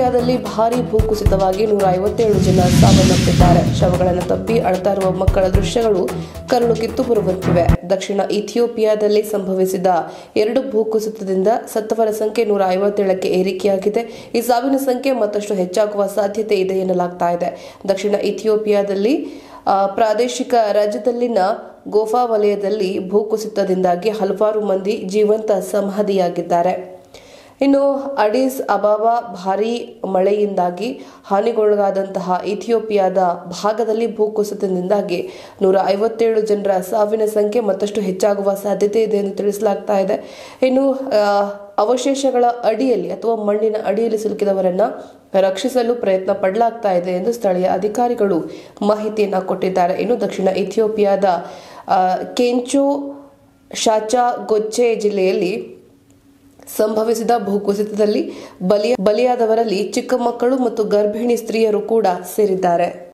ಇಥಿಯೋಪಿಯಾದಲ್ಲಿ ಭಾರೀ ಭೂಕುಸಿತವಾಗಿ ನೂರ ಐವತ್ತೇಳು ಜನ ಸಾವನ್ನಪ್ಪಿದ್ದಾರೆ ಶವಗಳನ್ನು ತಪ್ಪಿ ಅಳ್ತಾ ಇರುವ ಮಕ್ಕಳ ದೃಶ್ಯಗಳು ಕರುಳು ಕಿತ್ತು ಬರುವಂತಿವೆ ದಕ್ಷಿಣ ಇಥಿಯೋಪಿಯಾದಲ್ಲಿ ಸಂಭವಿಸಿದ ಎರಡು ಭೂಕುಸಿತದಿಂದ ಸತ್ತವರ ಸಂಖ್ಯೆ ನೂರ ಐವತ್ತೇಳಕ್ಕೆ ಏರಿಕೆಯಾಗಿದೆ ಈ ಸಾವಿನ ಸಂಖ್ಯೆ ಮತ್ತಷ್ಟು ಹೆಚ್ಚಾಗುವ ಸಾಧ್ಯತೆ ಇದೆ ಎನ್ನಲಾಗ್ತಾ ಇದೆ ದಕ್ಷಿಣ ಇಥಿಯೋಪಿಯಾದಲ್ಲಿ ಆ, ಪ್ರಾದೇಶಿಕ ರಾಜ್ಯದಲ್ಲಿನ ಗೋಫಾ ವಲಯದಲ್ಲಿ ಭೂಕುಸಿತದಿಂದಾಗಿ ಹಲವಾರು ಮಂದಿ ಜೀವಂತ ಸಮಾಧಿಯಾಗಿದ್ದಾರೆ ಇನ್ನು ಅಡೀಸ್ ಅಬಾಬಾ ಭಾರೀ ಮಳೆಯಿಂದಾಗಿ ಹಾನಿಗೊಳಗಾದಂತಹ ಇಥಿಯೋಪಿಯಾದ ಭಾಗದಲ್ಲಿ ಭೂಕುಸಿತದಿಂದಾಗಿ ನೂರ ಐವತ್ತೇಳು ಜನರ ಸಾವಿನ ಸಂಖ್ಯೆ ಮತ್ತಷ್ಟು ಹೆಚ್ಚಾಗುವ ಸಾಧ್ಯತೆ ಇದೆ ಎಂದು ತಿಳಿಸಲಾಗ್ತಾ ಇದೆ ಇನ್ನು ಆ, ಅವಶೇಷಗಳ ಅಡಿಯಲ್ಲಿ ಅಥವಾ ಮಣ್ಣಿನ ಅಡಿಯಲ್ಲಿ ಸಿಲುಕಿದವರನ್ನ ರಕ್ಷಿಸಲು ಪ್ರಯತ್ನ ಪಡಲಾಗ್ತಾ ಇದೆ ಎಂದು ಸ್ಥಳೀಯ ಅಧಿಕಾರಿಗಳು ಮಾಹಿತಿಯನ್ನ ಕೊಟ್ಟಿದ್ದಾರೆ ಇನ್ನು ದಕ್ಷಿಣ ಇಥಿಯೋಪಿಯಾದ ಆ, ಕೆಂಚೋ ಶಾಚಾ ಗೊಚ್ಚೆ ಜಿಲ್ಲೆಯಲ್ಲಿ ಸಂಭವಿಸಿದ ಭೂಕುಸಿತದಲ್ಲಿ ಬಲಿಯ ಬಲಿಯಾದವರಲ್ಲಿ ಚಿಕ್ಕ ಮಕ್ಕಳು ಮತ್ತು ಗರ್ಭಿಣಿ ಸ್ತ್ರೀಯರು ಕೂಡ ಸೇರಿದ್ದಾರೆ